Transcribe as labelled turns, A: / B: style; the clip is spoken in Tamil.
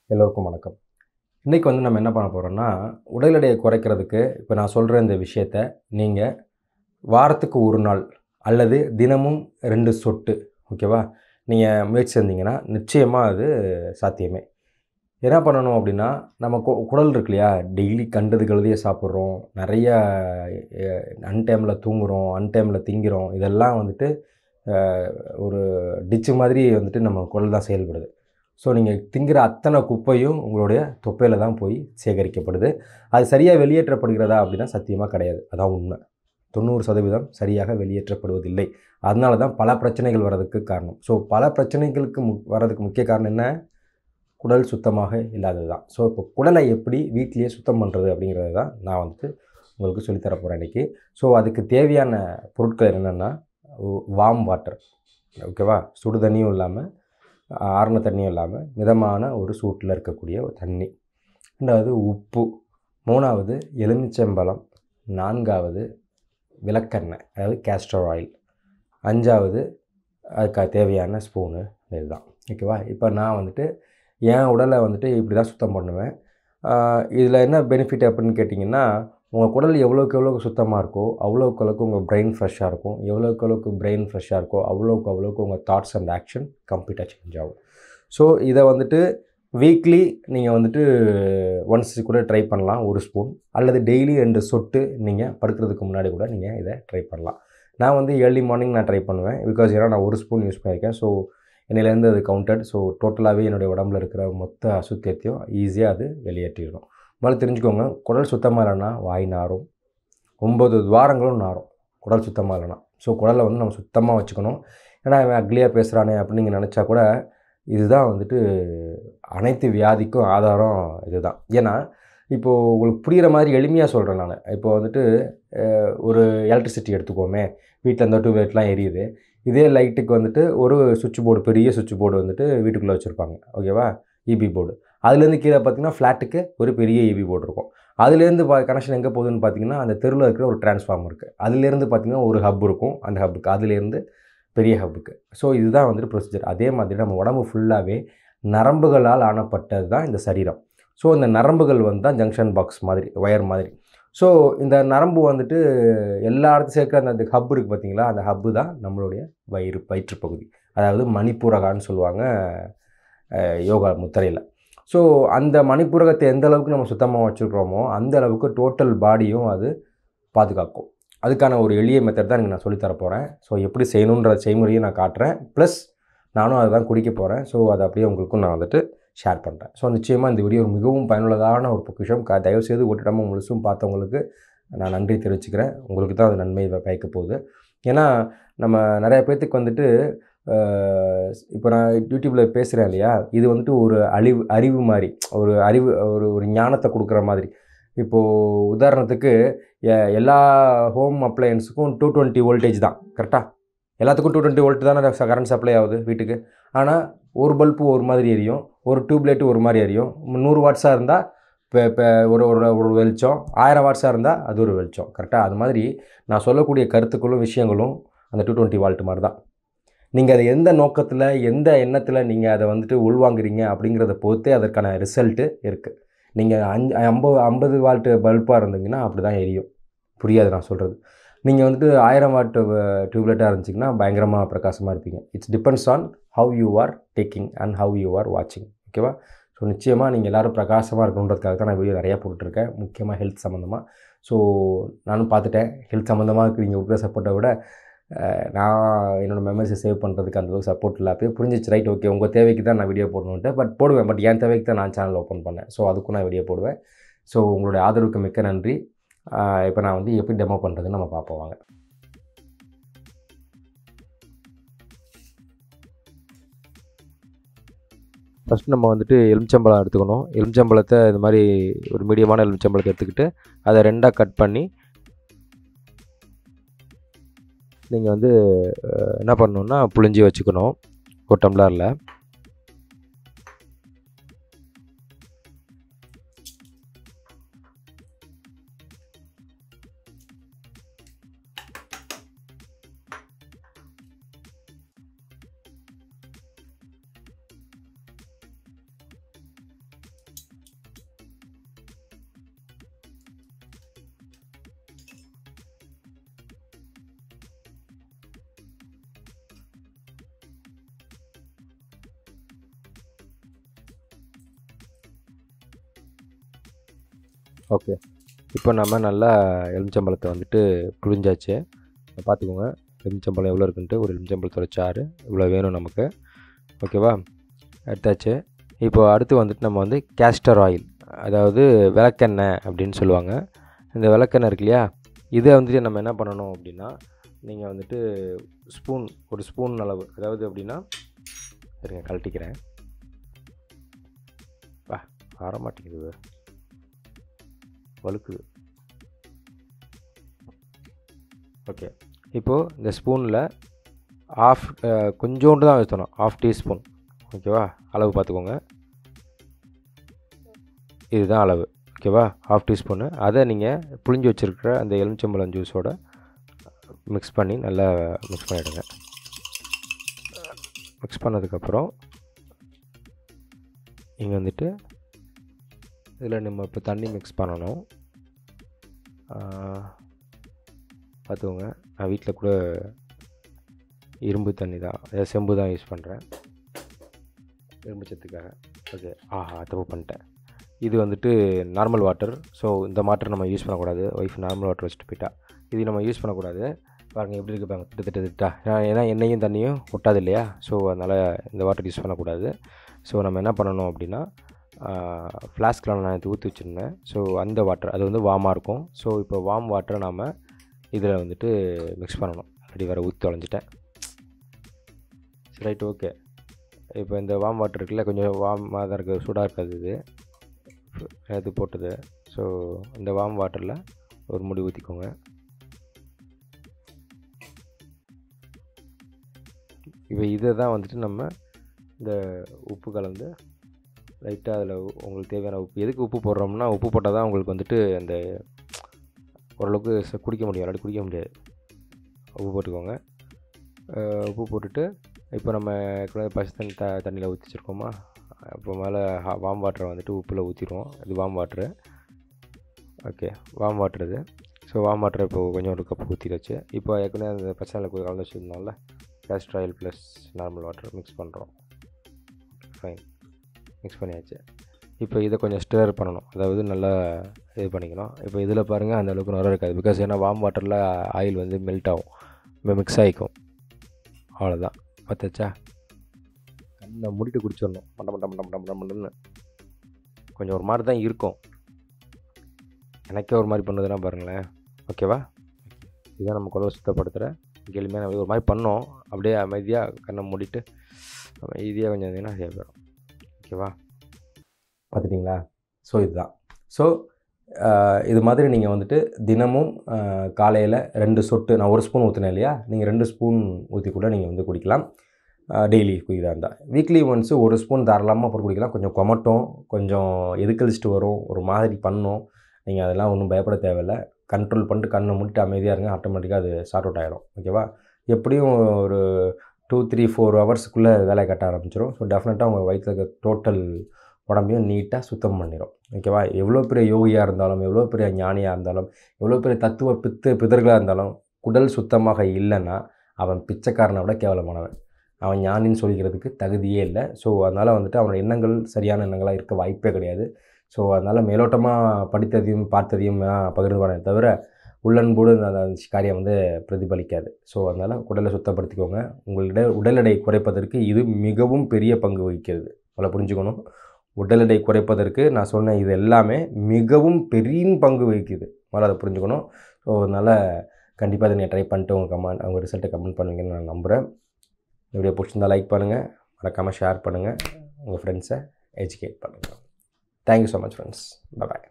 A: எல்லோருக்கும் வணக்கம் இன்றைக்கி வந்து நம்ம என்ன பண்ண போகிறோம்னா உடல் எடையை குறைக்கிறதுக்கு இப்போ நான் சொல்கிற இந்த விஷயத்த நீங்கள் வாரத்துக்கு ஒரு நாள் அல்லது தினமும் ரெண்டு சொட்டு ஓகேவா நீங்கள் முயற்சி செஞ்சீங்கன்னா நிச்சயமாக அது சாத்தியமே என்ன பண்ணணும் அப்படின்னா நம்ம கு குடல் இருக்கு இல்லையா டெய்லி கண்டது கழுதியே சாப்பிட்றோம் நிறைய அன்டைமில் தூங்குகிறோம் அன்டைமில் திங்கிறோம் இதெல்லாம் வந்துட்டு அஹ், ஒரு டிச்சு மாதிரி வந்துட்டு நம்ம குடல் தான் செயல்படுது ஸோ நீங்கள் திங்கிற அத்தனை குப்பையும் உங்களுடைய தொப்பையில் தான் போய் சேகரிக்கப்படுது அது சரியாக வெளியேற்றப்படுகிறதா அப்படின்னா சத்தியமாக கிடையாது அதான் உண்மை தொண்ணூறு சதவீதம் சரியாக வெளியேற்றப்படுவதில்லை அதனால தான் பல பிரச்சனைகள் வர்றதுக்கு காரணம் ஸோ பல பிரச்சனைகளுக்கு மு வர்றதுக்கு முக்கிய காரணம் என்ன குடல் சுத்தமாக இல்லாதது தான் ஸோ இப்போ குடலை எப்படி வீட்டிலேயே சுத்தம் பண்ணுறது அப்படிங்கிறது தான் நான் வந்துட்டு உங்களுக்கு சொல்லித்தர போகிறேன் இன்றைக்கி ஸோ அதுக்கு தேவையான பொருட்கள் என்னென்னா வார்ம் வாட்டர் ஓகேவா சுடு தண்ணியும் இல்லாமல் ஆறுன தண்ணியும் இல்லாமல் மிதமான ஒரு சூட்டில் இருக்கக்கூடிய ஒரு தண்ணி ரெண்டாவது உப்பு மூணாவது எலுமிச்சம்பழம் நான்காவது விளக்கெண்ணெய் அதாவது கேஸ்டர் ஆயில் அஞ்சாவது அதுக்கு தேவையான ஸ்பூனு இதுதான் ஓகேவா இப்போ நான் வந்துட்டு என் உடலை வந்துட்டு இப்படி தான் சுத்தம் பண்ணுவேன் இதில் என்ன பெனிஃபிட் அப்படின்னு கேட்டிங்கன்னா உங்கள் குடல் எவ்வளோக்கு எவ்வளோக்கு சுத்தமாக இருக்கோ அவ்வளோக்கு அளவுக்கு உங்கள் பிரெயின் ஃப்ரெஷ்ஷாக இருக்கும் எவ்வளோக்கு அளவுக்கு பிரெயின் ஃப்ரெஷ்ஷாக இருக்கோ அவ்வளோக்கு அவ்வளோக்கு உங்கள் தாட்ஸ் அண்ட் ஆக்ஷன் கம்ப்ளீட்டாக சேஞ்ச் ஆகும் ஸோ இதை வந்துட்டு வீக்லி நீங்கள் வந்துட்டு ஒன்ஸ் கூட ட்ரை பண்ணலாம் ஒரு ஸ்பூன் அல்லது டெய்லி ரெண்டு சொட்டு நீங்கள் படுக்கிறதுக்கு முன்னாடி கூட நீங்கள் இதை ட்ரை பண்ணலாம் நான் வந்து ஏர்லி மார்னிங் நான் ட்ரை பண்ணுவேன் பிகாஸ் ஏன்னா நான் ஒரு ஸ்பூன் யூஸ் பண்ணியிருக்கேன் ஸோ என்னிலேருந்து அது கவுண்டட் ஸோ டோட்டலாகவே என்னுடைய உடம்புல இருக்கிற மொத்த அசுத்தியத்தையும் ஈஸியாக அது வெளியேற்றிடும் முதல்ல தெரிஞ்சுக்கோங்க குடல் சுத்தமாக இல்லைன்னா வாய் நாரும் ஒம்பது துவாரங்களும் நாரும் குடல் சுத்தமாக இல்லைன்னா ஸோ குடலை வந்து நம்ம சுத்தமாக வச்சுக்கணும் ஏன்னா அவன் அக்லியாக பேசுகிறானே அப்படின்னு நீங்கள் நினச்சா கூட இதுதான் வந்துட்டு அனைத்து வியாதிக்கும் ஆதாரம் இதுதான் ஏன்னா இப்போது உங்களுக்கு புரிகிற மாதிரி எளிமையாக சொல்கிறேன் நான் இப்போ வந்துட்டு அஹ், ஒரு எலக்ட்ரிசிட்டி எடுத்துக்கோமே வீட்டில் இந்த டியூப்லைட்லாம் எரியுது இதே லைட்டுக்கு வந்துட்டு ஒரு சுவிட்ச் போர்டு பெரிய சுவிட்ச் போர்டு வந்துட்டு வீட்டுக்குள்ளே வச்சுருப்பாங்க ஓகேவா இபி போர்டு அதுலேருந்து கீழே பார்த்தீங்கன்னா ஃப்ளாட்டுக்கு ஒரு பெரிய இபி போர்டு இருக்கும் அதுலேருந்து பா கனெக்ஷன் எங்கே போகுதுன்னு பார்த்தீங்கன்னா அந்த தெருவில் இருக்கிற ஒரு டிரான்ஸ்ஃபார்மர் இருக்குது அதுலேருந்து பார்த்தீங்கன்னா ஒரு ஹப் இருக்கும் அந்த ஹப்புக்கு அதுலேருந்து பெரிய ஹப்புக்கு ஸோ இதுதான் வந்துட்டு ப்ரொசீஜர் அதே மாதிரி நம்ம உடம்பு ஃபுல்லாகவே நரம்புகளால் ஆனப்பட்டது தான் இந்த சரீரம் ஸோ இந்த நரம்புகள் வந்து தான் ஜங்ஷன் பாக்ஸ் மாதிரி ஒயர் மாதிரி ஸோ இந்த நரம்பு வந்துட்டு எல்லா இடத்தையும் சேர்க்குற அந்த ஹப் இருக்குது பார்த்தீங்களா அந்த ஹப்பு தான் நம்மளுடைய வயிறு வயிற்று பகுதி அதாவது மணிப்பூரகான்னு சொல்லுவாங்க அஹ், யோகா முத்திரையில் ஸோ அந்த மணிப்பூரகத்தை எந்த அளவுக்கு நம்ம சுத்தமாக வச்சுருக்கிறோமோ அந்த அளவுக்கு டோட்டல் பாடியும் அது பாதுகாக்கும் அதுக்கான ஒரு எளிய மெத்தட் தான் எனக்கு நான் சொல்லித்தர போகிறேன் ஸோ எப்படி செய்யணுன்ற செய்முறையை நான் காட்டுறேன் ப்ளஸ் நானும் அதை தான் குடிக்க போகிறேன் ஸோ அதை அப்படியே உங்களுக்கும் நான் வந்துட்டு ஷேர் பண்ணுறேன் ஸோ நிச்சயமாக இந்த வீடியோ மிகவும் பயனுள்ளதான ஒரு பொக்கிஷம் க தயவுசெய்து ஒட்டிடாமல் முழுசும் பார்த்தவங்களுக்கு நான் நன்றி தெரிவிச்சுக்கிறேன் உங்களுக்கு தான் அது நன்மை வ- பயக்க போகுது ஏன்னா நம்ம நிறைய பேர்த்துக்கு வந்துட்டு அஹ், இப்போ நான் யூடியூப்பில் பேசுகிறேன் இல்லையா இது வந்துட்டு ஒரு அழிவு அறிவு மாதிரி ஒரு அறிவு ஒரு ஒரு ஞானத்தை கொடுக்குற மாதிரி இப்போது உதாரணத்துக்கு எ- எல்லா ஹோம் அப்ளையன்ஸுக்கும் டூ டுவெண்ட்டி வோல்டேஜ் தான் கரெக்டாக எல்லாத்துக்கும் டூ டுவெண்ட்டி வோல்ட் தானே கரண்ட் சப்ளை ஆகுது வீட்டுக்கு ஆனால் ஒரு பல்பு ஒரு மாதிரி எரியும் ஒரு டியூப்லைட்டு ஒரு மாதிரி எரியும் நூறு வாட்ஸாக இருந்தால் இப்போ இப்போ ஒரு ஒரு ஒரு வெளிச்சம் ஆயிரம் வாட்ஸாக இருந்தால் அது ஒரு வெளிச்சம் கரெக்டாக அது மாதிரி நான் சொல்லக்கூடிய கருத்துக்களும் விஷயங்களும் அந்த டூ டுவெண்ட்டி வால்ட் மாதிரி தான் நீங்கள் அதை எந்த நோக்கத்தில் எந்த எண்ணத்தில் நீங்கள் அதை வந்துட்டு உள்வாங்குறீங்க அப்படிங்கிறத பொறுத்தே அதற்கான ரிசல்ட்டு இருக்குது நீங்கள் அஞ்சு ஐம்பது ஐம்பது வால்ட்டு பல்பாக இருந்தீங்கன்னா அப்படி தான் எரியும் புரியாது நான் சொல்கிறது நீங்கள் வந்துட்டு ஆயிரம் வாட்டு டியூப்லைட்டாக இருந்துச்சிங்கன்னா பயங்கரமாக பிரகாசமாக இருப்பீங்க it's depends on how you are taking and how you are வாட்சிங் ஓகேவா ஸோ நிச்சயமாக நீங்கள் எல்லோரும் பிரகாசமாக இருக்கணுன்றதுக்காக தான் நான் வீடியோ நிறையா போட்டுட்ருக்கேன் முக்கியமாக ஹெல்த் சம்மந்தமாக ஸோ நானும் பார்த்துட்டேன் ஹெல்த் சம்மந்தமாக நீங்கள் கொடுக்குற சப்போர்ட்டை விட அஹ், நான் என்னோடய மெமரிஸை சேவ் பண்ணுறதுக்கு அந்தளவுக்கு சப்போர்ட் இல்லை அப்பயே புரிஞ்சிச்சு ரைட் ஓகே உங்கள் தேவைக்கு தான் நான் வீடியோ போடணுன்ட்டு பட் போடுவேன் பட் என் தேவைக்கு தான் நான் சேனல் ஓப்பன் பண்ணேன் ஸோ அதுக்கும் நான் வீடியோ போடுவேன் ஸோ உங்களுடைய ஆதரவுக்கு மிக்க நன்றி இப்போ நான் வந்து எப்படி டெமோ பண்ணுறதுன்னு நம்ம பார்ப்போம் வாங்க ஃபஸ்ட் நம்ம வந்துட்டு எலுமிச்சம்பழம் எடுத்துக்கணும் எலுமிச்சம்பழத்தை இது மாதிரி ஒரு மீடியமான எலுமிச்சம்பழத்தை எடுத்துக்கிட்டு அதை ரெண்டாக கட் பண்ணி நீங்கள் வந்து அஹ், என்ன பண்ணணுன்னா புழிஞ்சி வச்சுக்கணும் ஒரு டம்ளரில் ஓகே இப்போ நம்ம நல்லா எலுமிச்சம்பழத்தை வந்துட்டு புழிஞ்சாச்சு பார்த்துக்கோங்க எலுமிச்சம்பழம் எவ்வளோ இருக்குன்ட்டு ஒரு எலுமிச்சம்பழத்தோட சாறு இவ்வளோ வேணும் நமக்கு ஓகேவா எடுத்தாச்சு இப்போ அடுத்து வந்துட்டு நம்ம வந்து கேஸ்டர் ஆயில் அதாவது விளக்கெண்ணெய் அப்படின்னு சொல்லுவாங்க இந்த விளக்கெண்ணெய் இருக்கு இல்லையா இதை வந்துட்டு நம்ம என்ன பண்ணணும் அப்படின்னா நீங்கள் வந்துட்டு ஸ்பூன் ஒரு ஸ்பூன் அளவு அதாவது அப்படின்னா இருங்க கழட்டிக்கிறேன் வா வர மாட்டேங்குது வழுக்குது ஓகே இப்போது இந்த ஸ்பூனில் ஆஃப் கொஞ்சோண்டு தான் ஊற்றணும் ஆஃப் டீஸ்பூன் ஓகேவா அளவு பார்த்துக்கோங்க இதுதான் அளவு ஓகேவா ஆஃப் டீஸ்பூனு அதை நீங்கள் புளிஞ்சு வச்சுருக்கிற அந்த எலுமிச்சம்பழம் ஜூஸோட மிக்ஸ் பண்ணி நல்லா மிக்ஸ் பண்ணிவிடுங்க மிக்ஸ் பண்ணதுக்கப்புறம் இங்கே வந்துட்டு இதில் நம்ம இப்போ தண்ணி மிக்ஸ் பண்ணணும் பார்த்துக்கோங்க நான் வீட்டில் கூட இரும்பு தண்ணி தான் அதாவது செம்பு தான் யூஸ் பண்ணுறேன் இரும்பு சத்துக்காக ஓகே ஆஹா தப்பு பண்ணிட்டேன் இது வந்துட்டு நார்மல் வாட்டர் ஸோ இந்த வாட்டர் நம்ம யூஸ் பண்ணக்கூடாது ஒய்ஃப் நார்மல் வாட்டர் வச்சுட்டு போயிட்டா இது நம்ம யூஸ் பண்ணக்கூடாது பாருங்கள் எப்படி இருக்கு பாருங்க திட்டு திட்டு திட்டா ஏன்னா எண்ணெயும் தண்ணியும் ஒட்டாது இல்லையா ஸோ அதனால் இந்த வாட்டர் யூஸ் பண்ணக்கூடாது ஸோ நம்ம என்ன பண்ணணும் அப்படின்னா ஃப்ளாஸ்கில் நான் இது ஊற்றி வச்சுருந்தேன் ஸோ அந்த வாட்டர் அது வந்து வார்மாக இருக்கும் ஸோ இப்போ வார்ம் வாட்டரை நாம் இதில் வந்துட்டு மிக்ஸ் பண்ணணும் அப்படி வேறு ஊற்றி தொலைஞ்சிட்டேன் சரி ரைட் ஓகே இப்போ இந்த வார்ம் வாட்டர் இருக்குல்ல கொஞ்சம் வார்மாக தான் இருக்குது சூடாக இருக்காது இது இது போட்டது ஸோ இந்த வார்ம் வாட்டரில் ஒரு முடி ஊற்றிக்கோங்க இப்போ இதை தான் வந்துட்டு நம்ம இந்த உப்பு கலந்து லைட்டாக அதில் உங்களுக்கு தேவையான உப்பு எதுக்கு உப்பு போடுறோம்னா உப்பு போட்டால் தான் உங்களுக்கு வந்துட்டு அந்த ஓரளவுக்கு ச- குடிக்க முடியும் இல்லாட்டி குடிக்க முடியாது உப்பு போட்டுக்கோங்க அஹ் உப்பு போட்டுட்டு இப்போ நம்ம ஏற்கனவே பச்சை தண்ணி த தண்ணியில் ஊற்றி வச்சுருக்கோமா இப்போ மேலே வாம் வாட்டரை வந்துட்டு உப்பில் ஊற்றிடுவோம் இது warm water okay warm water இது ஸோ வாம் வாட்டரை இப்போ கொஞ்சம் ஒரு கப் ஊற்றிடுச்சு இப்போ ஏற்கனவே அந்த பச்சை தண்ணியில் கலந்து வச்சுருந்தோம்ல castor oil plus normal water mix பண்ணுறோம் ஃபைன் மிக்ஸ் பண்ணியாச்சு இப்போ இதை கொஞ்சம் ஸ்டிரர் பண்ணணும் அதாவது நல்லா இது பண்ணிக்கணும் இப்போ இதில் பாருங்கள் அந்த அளவுக்கு நுர இருக்காது பிகாஸ் ஏன்னா வார்ம் வாட்டரில் ஆயில் வந்து மெல்ட் ஆகும் இப்போ மிக்ஸ் ஆகிக்கும் அவ்வளோதான் பார்த்தாச்சா கண்ணை மூடிட்டு குடிச்சிடணும் மண்ட மண்ட மண்ட மண்ட மண்ட மண்டன்னு கொஞ்சம் ஒரு மாதிரி தான் இருக்கும் எனக்கே ஒரு மாதிரி பண்ணுதுன்னா பாருங்களேன் ஓகேவா இதான் நம்ம குழவை சுத்தப்படுத்துகிற கேள்வியாக நம்ம ஒரு மாதிரி பண்ணோம் அப்படியே அமைதியாக கண்ணை மூடிட்டு அமைதியாக கொஞ்சம் இருந்தீங்கன்னா சரியாக போயிடும் ஓகேவா பார்த்துட்டிங்களா ஸோ இதுதான் ஸோ இது மாதிரி நீங்கள் வந்துட்டு தினமும் காலையில் ரெண்டு சொட்டு நான் ஒரு ஸ்பூன் ஊற்றினேன் இல்லையா நீங்கள் ரெண்டு ஸ்பூன் ஊற்றி கூட நீங்கள் வந்து குடிக்கலாம் டெய்லி குடிக்கிறதா இருந்தால் வீக்லி ஒன்ஸு ஒரு ஸ்பூன் தாராளமாக போட்டு குடிக்கலாம் கொஞ்சம் கொமட்டும் கொஞ்சம் எதுக்கழிச்சிட்டு வரும் ஒரு மாதிரி பண்ணும் நீங்கள் அதெல்லாம் ஒன்றும் பயப்பட தேவையில்லை கண்ட்ரோல் பண்ணிட்டு கண்ணை மூடிட்டு அமைதியாக இருங்க ஆட்டோமேட்டிக்காக அது சார்ட் அவுட் ஆகிடும் ஓகேவா எப்படியும் ஒரு டூ த்ரீ ஃபோர் ஹவர்ஸ்க்குள்ளே வேலையை கட்ட ஆரம்பிச்சிடும் ஸோ டெஃபினட்டாக உங்கள் வயிற்றில் இருக்க டோட்டல் உடம்பையும் நீட்டாக சுத்தம் பண்ணிடும் ஓகேவா எவ்வளோ பெரிய யோகியாக இருந்தாலும் எவ்வளோ பெரிய ஞானியாக இருந்தாலும் எவ்வளோ பெரிய தத்துவ பித்து பிதர்களாக இருந்தாலும் குடல் சுத்தமாக இல்லைன்னா அவன் பிச்சைக்காரனை விட கேவலமானவன் அவன் ஞானின்னு சொல்லிக்கிறதுக்கு தகுதியே இல்லை ஸோ அதனால் வந்துட்டு அவனோட எண்ணங்கள் சரியான எண்ணங்களாக இருக்க வாய்ப்பே கிடையாது ஸோ அதனால் மேலோட்டமாக படித்ததையும் பார்த்ததையும் வேணால் பகிர்ந்துவானே தவிர உள்ளன்போடு அந்த அந்த காரியம் வந்து பிரதிபலிக்காது ஸோ அதனால் குடலை சுத்தப்படுத்திக்கோங்க உங்களுடைய உடல் எடை குறைப்பதற்கு இது மிகவும் பெரிய பங்கு வகிக்கிறது அதை புரிஞ்சுக்கணும் உடல் எடை குறைப்பதற்கு நான் சொன்ன இது எல்லாமே மிகவும் பெரிய பங்கு வகிக்குது முதல்ல அதை புரிஞ்சுக்கணும் ஸோ அதனால் கண்டிப்பாக அதை நீங்கள் ட்ரை பண்ணிட்டு உங்கள் கமெண்ட் அவங்க ரிசல்ட்டை கமெண்ட் பண்ணுவீங்கன்னு நான் நம்புகிறேன் இந்த வீடியோ பிடிச்சிருந்தா லைக் பண்ணுங்கள் மறக்காமல் ஷேர் பண்ணுங்கள் உங்கள் ஃப்ரெண்ட்ஸை எஜுகேட் பண்ணுங்கள் தேங்க்யூ ஸோ மச் ஃப்ரெண்ட்ஸ் பாய்